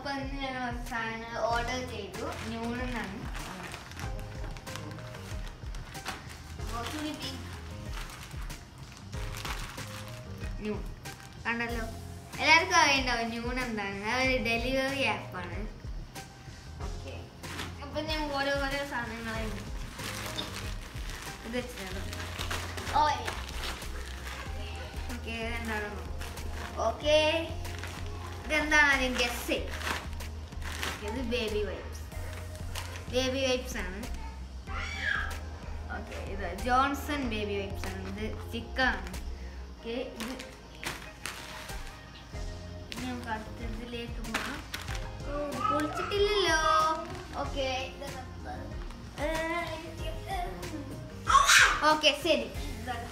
അപ്പൊ ഇന്ന് ഞങ്ങൾ ഒരു സാധനം ഓർഡർ ചെയ്തു ന്യൂണെന്നാണ് ന്യൂ കണ്ടല്ലോ എല്ലാവർക്കും അറിയണ്ടാവും ന്യൂൺ എന്താണ് അതൊരു ഡെലിവറി ആപ്പാണ് ഓക്കെ അപ്പൊ ഞാൻ ഓരോ ഓരോ സാധനങ്ങളെ ഇത് വെച്ചിട്ടുണ്ടോ ഓ ഓക്കെ എന്താണെന്നോ ഓക്കെ ഇതെന്താണ് ആദ്യം ഗസ് ഇത് ബേബി വൈപ്സ് ബേബി വൈപ്സ് ആണ് ഓക്കെ ഇത് ജോൺസൺ ബേബി വൈപ്സ് ആണ് ഇത് ചിക്കാണ് ഓക്കെ ഇത് ഇനി നമുക്ക് അടുത്തതിലേക്ക് പോകാം ഓ, പൊളിച്ചിട്ടില്ലല്ലോ ഓക്കെ ഓക്കെ ശരി ഇതാണ്.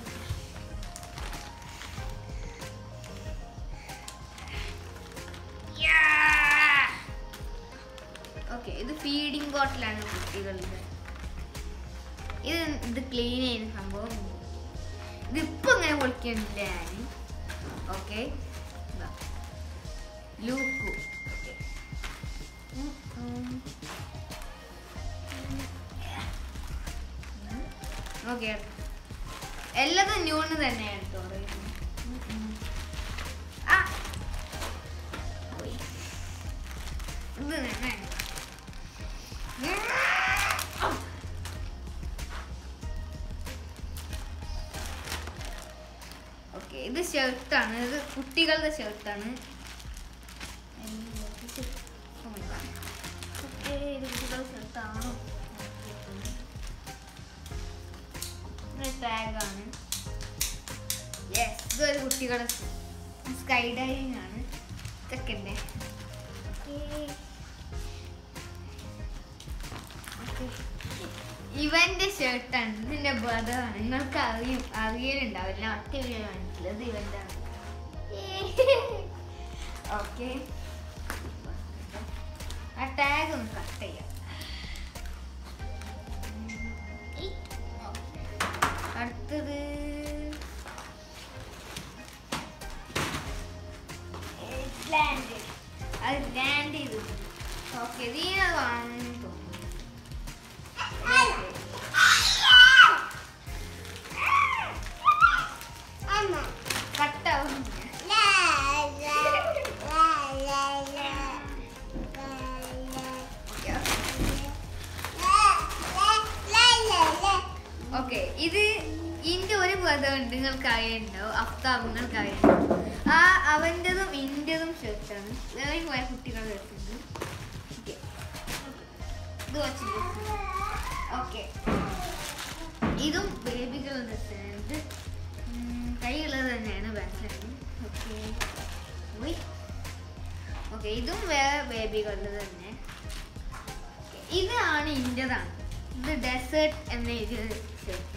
ഓക്കെ ഇത് ഫീഡിംഗ് ബോട്ടിലാണ് കുട്ടികളുടെ ഇത് ഇത് ക്ലീൻ ചെയ്യുന്ന സംഭവം ഇതിപ്പോ ഇങ്ങനെ പൊളിക്കുന്നില്ല ഞാൻ ഓക്കെ ലൂക്കു ഓക്കെ എല്ലാതും ന്യൂണ് തന്നെയാണ് കേട്ടോ ആ പോയി. ഇത് തന്നെ ഓക്കെ ഇത് ഷർട്ടാണ് ഇത് കുട്ടികളുടെ ഷർട്ടാണ് ഇത് കുട്ടികളുടെ ഷർട്ടാണോ ടാഗാണ് യെസ് ഇതൊരു കുട്ടികളുടെ സ്കൈ ഡൈവിംഗ് ആണ് സെക്കൻഡ് ഇവന്റെ ഷർട്ടാണ് ഇതിന്റെ ബ്രദറാണ് നിങ്ങൾക്ക് അറിയും അറിയലുണ്ടാവില്ല ഒറ്റ വീഡിയോ കാണിച്ചില്ല ഇത് ഇവന്റെ ആണ് ഓക്കെ ആ ടാഗ് ഒന്ന് കട്ട് ചെയ്യാം അടുത്തത് ലാൻഡ് അത് ലാൻഡ് ചെയ്തു ഓക്കെ ഇതിനെ കാണുന്നു തോന്നുന്നു കട്ടാവും ഓക്കെ ഇത് ഇന്റെ ഒരു ബ്രദർ ഉണ്ട് നിങ്ങൾക്ക് അറിയണ്ടാവും അഫ്താബ് നിങ്ങൾക്ക് അറിയണ്ടാവും ആ അവൻ്റെതും ഇന്റതും ഷർട്ടാണ് വേറെ കുറെ കുട്ടികൾ ഷർട്ടുണ്ട് ഓക്കെ ഇത് വച്ചിട്ട് ഓക്കെ ഇതും ബേബികളുടെ ഡ്രസ്സാണ് ഇത് ഉം, കൈയുള്ളത് തന്നെയാണ് ബാക്കിലാണ് ഓക്കെ പോയി ഓക്കെ ഇതും വേറെ ബേബികളുടെ തന്നെ Okay, ഇതാണ് ഇന്റതാണ് ഇത് ഡെസേർട്ട് എന്ന എഴുതിയത് ഷർട്ട്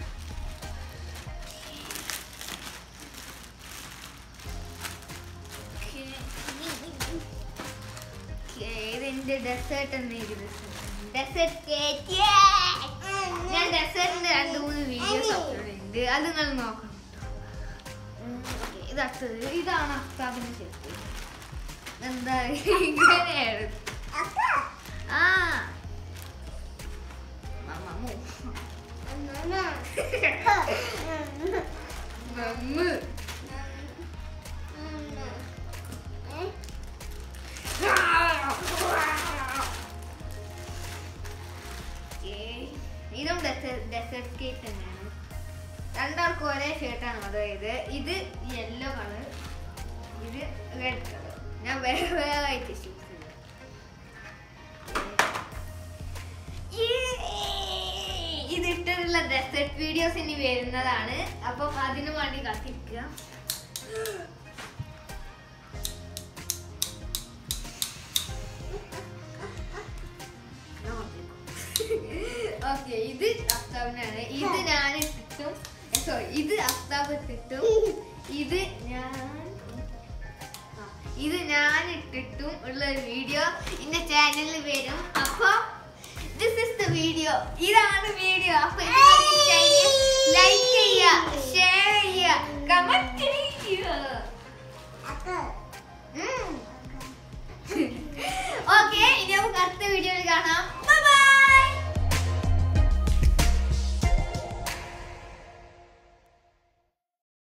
ഇതിന്റെ ഡെസേർട്ട് എന്ന് എഴുതിയത് ഡെസേർട്ട് കേക്ക് ഞാൻ ഡെസേർട്ടിന്റെ രണ്ട് മൂന്ന് വീഡിയോസ് അപ്ലോഡ് ചെയ്യുന്നുണ്ട് അത് നിങ്ങൾ നോക്കണം ഉം, okay, ഇത് അടുത്തത് ഇതാണ് അഫ്താബിന്റെ ഷർട്ട് എന്താ ഇങ്ങനെയാണ് ആ മമ്മു മമ്മു Okay. ഇതും ഡെസേർട്ട് കേക്ക് തന്നെയാണ് രണ്ടാൾക്കും ഒരേ ഷർട്ടാണ് അതായത് ഇത് യെല്ലോ കളർ ഇത് റെഡ് കളർ ഞാൻ വേറെ വേറെ ആയിട്ട് ഷൂസ് ഇത് ഇട്ടിട്ടുള്ള ഡെസേർട്ട് വീഡിയോസ് ഇനി വരുന്നതാണ് അപ്പം അതിനു വേണ്ടി കാത്തിരിക്കുക ഓക്കെ ഇത് അഫ്താബിനാണ് ഇത് ഞാൻ ഇട്ടിട്ടും സോറി ഇത് അഫ്താബ് ഇട്ടിട്ടും ഇത് ഞാൻ ആ, ഇത് ഞാൻ ഇട്ടിട്ടും ഉള്ള ഒരു വീഡിയോ എന്റെ ചാനലിൽ വരും അപ്പൊ ദിസ് ഇസ് ദ വീഡിയോ ഇതാണ് വീഡിയോ അപ്പൊ ലൈക്ക് ചെയ്യുക ഷെയർ ചെയ്യുക കമന്റ് ചെയ്യുക കാണാം